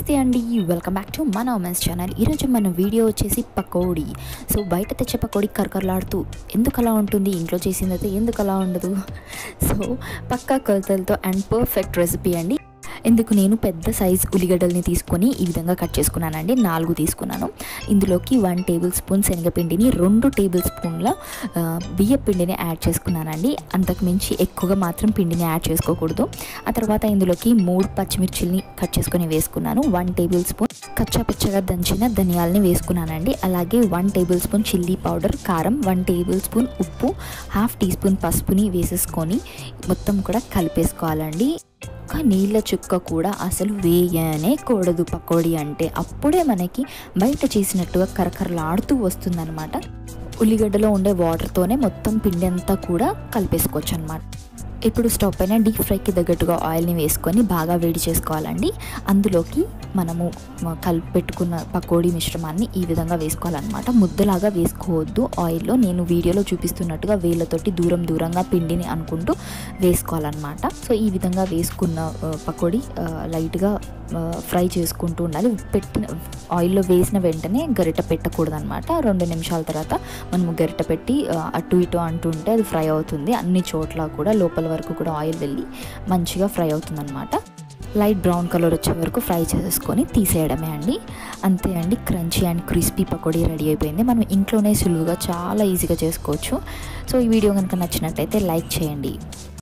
నమస్తే అండి welcome back to మన ఉమెన్స్ ఛానల్ ఈరోజు మన వీడియో వచ్చేసి పకోడీ సో బయట తెచ్చే పకోడీ కరకరలాడుతూ ఎందుకు అలా ఉంటుంది ఇంట్లో చేసింది అయితే ఎందుకు అలా ఉండదు సో పక్కా కొలతలతో అండ్ పర్ఫెక్ట్ రెసిపీ అండి ఇందుకు నేను పెద్ద సైజ్ ఉల్లిగడ్డల్ని తీసుకొని ఈ విధంగా కట్ చేసుకున్నానండి నాలుగు తీసుకున్నాను ఇందులోకి వన్ టేబుల్ స్పూన్ శనగపిండిని రెండు టేబుల్ స్పూన్ల ఆ, బియ్య పిండిని యాడ్ చేసుకున్నానండి అంతకు మించి ఎక్కువగా మాత్రం పిండిని యాడ్ చేసుకోకూడదు ఆ తర్వాత ఇందులోకి మూడు పచ్చిమిర్చిల్ని కట్ చేసుకొని వేసుకున్నాను వన్ టేబుల్ స్పూన్ కచ్చా పచ్చగా దంచిన ధనియాలని వేసుకున్నానండి అలాగే one tablespoon chilli powder కారం వన్ టేబుల్ స్పూన్ ఉప్పు హాఫ్ టీ స్పూన్ పసుపుని వేసేసుకొని మొత్తం కూడా కలిపేసుకోవాలండి ఒక్క నీళ్ళ చుక్క కూడా అసలు వేయనే కూడదు పకోడీ అంటే అప్పుడే మనకి బయట చేసినట్టుగా కరకరలాడుతూ వస్తుందన్నమాట ఉల్లిగడ్డలో ఉండే వాటర్తోనే మొత్తం పిండి అంతా కూడా కలిపేసుకోవచ్చు అనమాట ఇప్పుడు స్టవ్ పైన డీప్ ఫ్రైకి తగ్గట్టుగా ఆయిల్ని వేసుకొని బాగా వేడి చేసుకోవాలండి అందులోకి మనము మ- కలిపి పెట్టుకున్న పకోడీ మిశ్రమాన్ని ఈ విధంగా వేసుకోవాలన్నమాట ముద్దలాగా వేసుకోవద్దు ఆయిల్లో నేను వీడియోలో చూపిస్తున్నట్టుగా వేళ్ళతోటి దూరం దూరంగా పిండిని అనుకుంటూ వేసుకోవాలన్నమాట సో ఈ విధంగా వేసుకున్న ఆ, పకోడీ ఆ, లైట్గా ఆ, ఫ్రై చేసుకుంటూ ఉండాలి పెట్టిన ఆయిల్లో వేసిన వెంటనే గరిట పెట్టకూడదు అనమాట రెండు నిమిషాల తర్వాత మనము గరిట పెట్టి ఆ, అటు ఇటు అంటుంటే అది ఫ్రై అవుతుంది అన్ని చోట్ల కూడా లోపల వరకు కూడా ఆయిల్ వెళ్ళి మంచిగా ఫ్రై అవుతుంది అనమాట లైట్ బ్రౌన్ కలర్ వచ్చే వరకు ఫ్రై చేసేసుకొని తీసేయడమే అండి అంతే అండి crunchy and crispy pakodi ready అయిపోయింది మనం ఇంట్లోనే సులువుగా చాలా ఈజీగా చేసుకోవచ్చు సో ఈ వీడియో కనుక నచ్చినట్టయితే లైక్ చేయండి